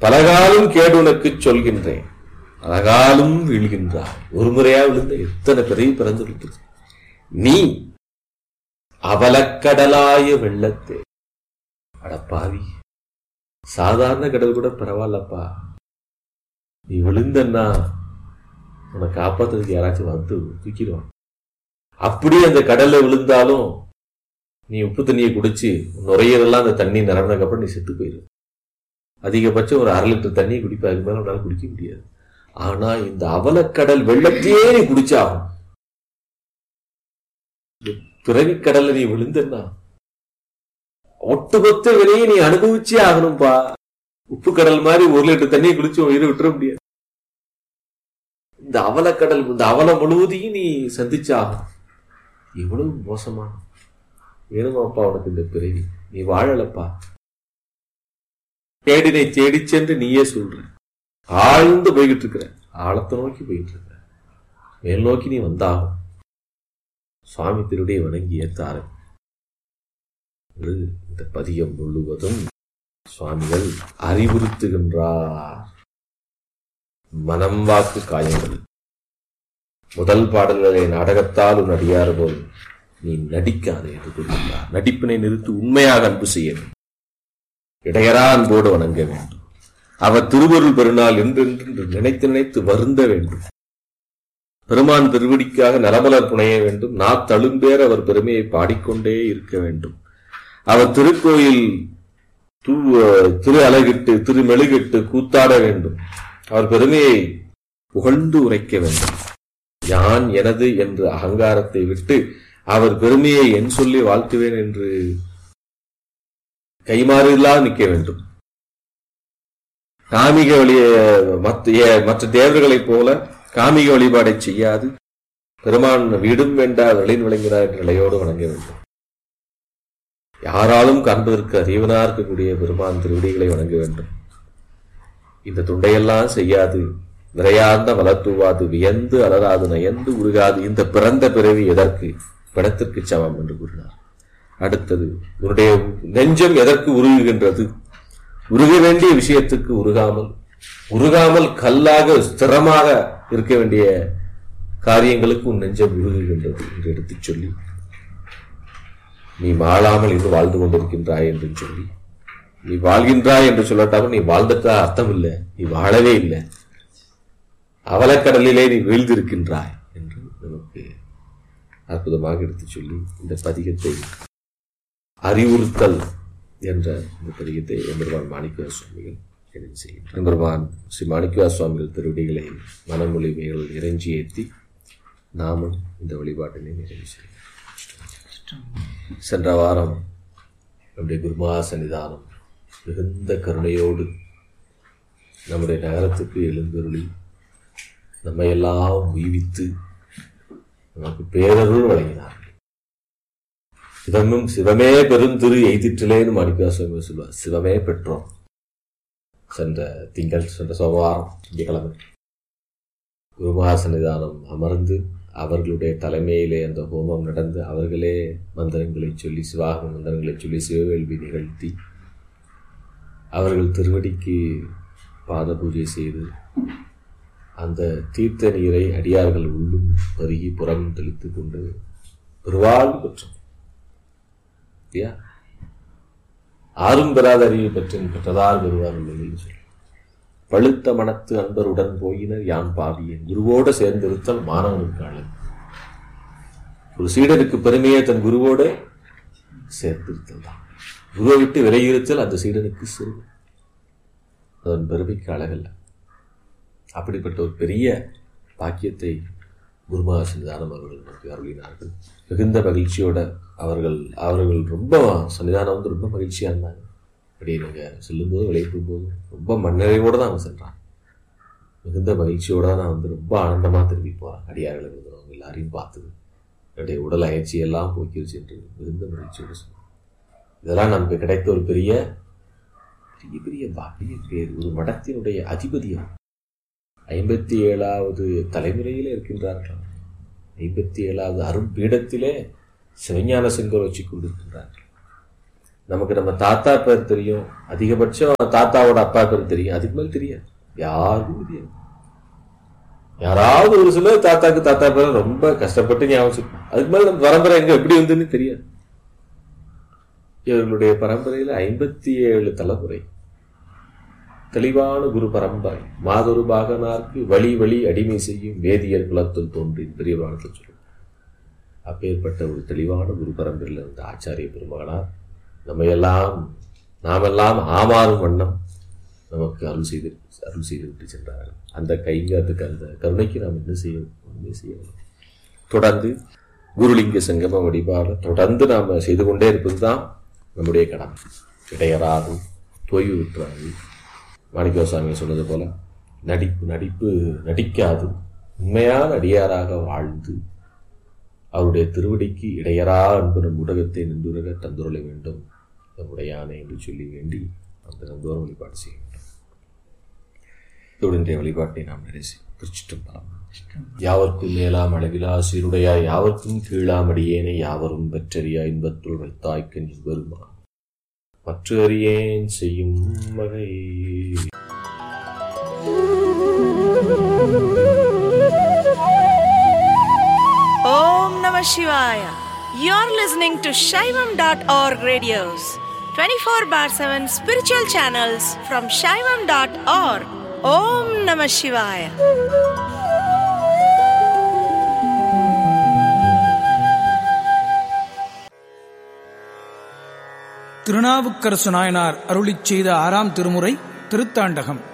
பலகாலும் கேடு உனக்கு சொல்கின்றேன் பலகாலும் வீழ்கின்றாய் ஒரு முறையா விழுந்த எத்தனை பெரிய பிறந்து விட்டது நீ அவலக்கடலாய வெள்ளத்தே அடப்பாவி சாதாரண கடல் கூட பரவாயில்லப்பா நீ விழுந்தன்னா உன்னை காப்பாத்துறதுக்கு யாராச்சும் வந்து தூக்கிடுவான் அப்படியே அந்த கடல்ல விழுந்தாலும் நீ உப்பு தண்ணியை குடிச்சு நுரையீரலாம் அந்த தண்ணி நிரம்பினதுக்கு அப்புறம் நீ செத்து போயிரு அதிகபட்சம் ஒரு அரை லிட்டர் தண்ணி குடிப்ப அதுக்கு மேல உன்னால குடிக்க முடியாது ஆனா இந்த அவலக்கடல் வெள்ளத்தையே நீ குடிச்சாகும் பிறவி கடல்ல நீ விழுந்தன்னா ஒட்டுமொத்த விலையை நீ அனுபவிச்சே ஆகணும்பா உப்பு கடல் மாதிரி ஒரு லிட்டர் தண்ணியை குடிச்சு உயிரை விட்டுற முடியாது இந்த அவலக்கடல் இந்த அவலம் முழுவதையும் நீ சந்திச்சாகும் எவ்வளவு மோசமான வேணுமாப்பா உனக்கு இந்த பிறவி நீ வாழலப்பா தேடினை தேடிச் சென்று நீயே சொல்ற ஆழ்ந்து போய்கிட்டு இருக்கிற ஆழத்தை நோக்கி போயிட்டு இருக்கிற மேல் நோக்கி நீ வந்தாகும் சுவாமி திருடைய வணங்கி ஏத்தாரு இந்த பதியம் முழுவதும் சுவாமிகள் அறிவுறுத்துகின்றார் மனம் வாக்கு காயங்கள் முதல் பாடல்களை நாடகத்தால் உன் அடியார் போல் நீ நடிக்காதே என்று கூறுகின்றார் நடிப்பினை நிறுத்தி உண்மையாக அன்பு செய்ய வேண்டும் இடையரா அன்போடு வணங்க வேண்டும் அவர் திருவருள் பெருநாள் என்றென்று நினைத்து நினைத்து வருந்த வேண்டும் பெருமான் திருவடிக்காக நலமலர் புனைய வேண்டும் நா தழும்பேர் அவர் பெருமையை பாடிக்கொண்டே இருக்க வேண்டும் அவர் திருக்கோயில் தூ திரு அலகிட்டு திரு மெழுகிட்டு கூத்தாட வேண்டும் அவர் பெருமையை புகழ்ந்து உரைக்க வேண்டும் யான் எனது என்று அகங்காரத்தை விட்டு அவர் பெருமையை என் சொல்லி வாழ்த்துவேன் என்று கைமாறில்லா நிற்க வேண்டும் காமிக வழிய மற்ற தேவர்களைப் போல காமிக வழிபாடை செய்யாது பெருமான் வீடும் வேண்டா வெளியின் விளங்கினார் என்ற நிலையோடு வணங்க வேண்டும் யாராலும் காண்பதற்கு அறிவனா இருக்கக்கூடிய பெருமான் திருவடிகளை வணங்க வேண்டும் இந்த துண்டையெல்லாம் செய்யாது விரையார்ந்த வளர்த்துவாது வியந்து அலராது நயந்து உருகாது இந்த பிறந்த பிறவி எதற்கு பிணத்திற்கு சமம் என்று கூறினார் அடுத்தது உன்னுடைய நெஞ்சம் எதற்கு உருகுகின்றது உருக வேண்டிய விஷயத்துக்கு உருகாமல் உருகாமல் கல்லாக ஸ்திரமாக இருக்க வேண்டிய காரியங்களுக்கு உன் நெஞ்சம் உருகுகின்றது என்று எடுத்துச் சொல்லி நீ வாழாமல் இன்று வாழ்ந்து கொண்டிருக்கின்றாய் என்று சொல்லி நீ வாழ்கின்றாய் என்று சொல்லட்டாமல் நீ வாழ்ந்துட்டா அர்த்தம் இல்லை நீ வாழவே இல்லை அவலக்கடலிலே நீ வீழ்ந்திருக்கின்றாய் என்று நமக்கு அற்புதமாக எடுத்துச் சொல்லி இந்த பதிகத்தை அறிவுறுத்தல் என்ற இந்த பதிகத்தை எம்பெருமான் மாணிக்கவா சுவாமிகள் எழுதி செய்கின்றார் எம்பெருமான் ஸ்ரீ மாணிக்கவா சுவாமிகள் திருவடிகளை மனமொழிமைகள் இறைஞ்சி ஏற்றி நாமும் இந்த வழிபாட்டினை நிறைவு செய்யும் சென்ற வாரம் நம்முடைய குருமா சன்னிதானம் மிகுந்த கருணையோடு நம்முடைய நகரத்துக்கு எழுந்தருளி நம்மை எல்லாம் உய்வித்து நமக்கு பேரருள் வழங்கினார் சிவமும் சிவமே பெருந்திரு எய்திற்றிலேன்னு மாணிக்கா சுவாமி சொல்லுவார் சிவமே பெற்றோம் சென்ற திங்கள் சென்ற சோமவாரம் திங்கக்கிழமை குருமகா சன்னிதானம் அமர்ந்து அவர்களுடைய தலைமையிலே அந்த ஹோமம் நடந்து அவர்களே மந்திரங்களை சொல்லி சிவாக மந்திரங்களை சொல்லி சிவவேள்வி நிகழ்த்தி அவர்கள் திருவடிக்கு பாத பூஜை செய்து அந்த தீர்த்த நீரை அடியார்கள் உள்ளும் பருகி புறம் தெளித்து கொண்டு பெருவாழ்வு பெற்றோம் இல்லையா ஆறும் பெறாத அறிவை பெற்றேன் பெற்றதார் பெறுவார் என்று சொல்லி பழுத்த மனத்து அன்பருடன் போயினர் யான் பாவியேன் குருவோடு சேர்ந்திருத்தல் மாணவனுக்கு அழகு ஒரு சீடனுக்கு பெருமையே தன் குருவோடு சேர்த்திருத்தல் தான் குருவை விட்டு விலகியிருத்தல் அந்த சீடனுக்கு சிறு அதன் பெருமைக்கு அழகல்ல அப்படிப்பட்ட ஒரு பெரிய பாக்கியத்தை குருமகா சன்னிதானம் அவர்கள் நமக்கு அருளினார்கள் மிகுந்த மகிழ்ச்சியோட அவர்கள் அவர்கள் ரொம்ப சன்னிதானம் வந்து ரொம்ப மகிழ்ச்சியாக இருந்தாங்க அப்படி நாங்கள் செல்லும்போது விளையாடும் போதும் ரொம்ப மண்ணறைவோடு தான் அவங்க சென்றாங்க மிகுந்த மகிழ்ச்சியோட நான் வந்து ரொம்ப ஆனந்தமாக திரும்பி போகிறேன் அடியார்களை அவங்க எல்லாரையும் பார்த்தது என்னுடைய உடல் அயற்சி எல்லாம் போக்கிருச்சு என்று மிகுந்த மகிழ்ச்சியோடு சொன்னாங்க இதெல்லாம் நமக்கு கிடைத்த ஒரு பெரிய பெரிய பெரிய பாக்கிய பேர் ஒரு மடத்தினுடைய அதிபதியம் ஐம்பத்தி ஏழாவது தலைமுறையிலே இருக்கின்றார்கள் ஐம்பத்தி ஏழாவது அரும்பீடத்திலே சிவஞான செங்கோல் வச்சு கொண்டிருக்கின்றார்கள் நமக்கு நம்ம தாத்தா பேர் தெரியும் அதிகபட்சம் தாத்தாவோட அப்பா பேர் தெரியும் அதுக்கு மேல தெரியாது யாருக்கும் தெரியாது யாராவது ஒரு சிலர் தாத்தாக்கு தாத்தா பேர் ரொம்ப கஷ்டப்பட்டு ஞாபகம் வச்சிருப்பாங்க. அதுக்கு மேல நம்ம பரம்பரை எங்க எப்படி வந்துன்னு தெரியாது இவர்களுடைய பரம்பரையில ஐம்பத்தி ஏழு தலைமுறை தெளிவான குரு பரம்பரை மாதொரு பாகனார்க்கு வழி வழி அடிமை செய்யும் வேதியர் குலத்தில் தோன்றி பெரிய புராணத்தில் சொல்லும் அப்பேற்பட்ட ஒரு தெளிவான குரு பரம்பரையில் இருந்த ஆச்சாரிய பெருமகனார் நம்ம எல்லாம் நாமெல்லாம் ஆமாறும் வண்ணம் நமக்கு அருள் செய்து அருள் செய்து விட்டு சென்றார்கள் அந்த கைங்காத்துக்கு அந்த கருணைக்கு நாம் என்ன செய்ய ஒன்றுமே செய்யணும் தொடர்ந்து குருலிங்க சங்கம வழிபாடு தொடர்ந்து நாம் செய்து கொண்டே இருப்பது தான் நம்முடைய கடமை இடையராது தொய்வு விட்டுறாது மாணிக்கவாசாமி சொன்னது போல நடிப்பு நடிப்பு நடிக்காது உண்மையான அடியாராக வாழ்ந்து அவருடைய திருவடிக்கு இடையரா அன்பு நம் ஊடகத்தை நின்றுரக தந்துருள வேண்டும் நம்முடைய யானை என்று சொல்லி வேண்டி அந்த நந்தோரம் வழிபாடு செய்ய வேண்டும் இதோடு இன்றைய வழிபாட்டை நாம் நிறைசி திருச்சிட்டம் யாவர்க்கும் மேலாம் அளவிலா சீருடையா யாவர்க்கும் கீழாமடியேனை யாவரும் பெற்றறியா இன்பத்துள் வைத்தாய்க்கு நீ வருமா மற்ற அறியேன் செய்யும் வகை Om Namah Shivaya. You're listening to Shaivam.org radios, 24 bar 7 spiritual channels from Shaivam.org. Om Namah Shivaya. Thirunavukkarasu Nayanar அருளிச் செய்த ஆறாம் திருமுறை திருத்தாண்டகம்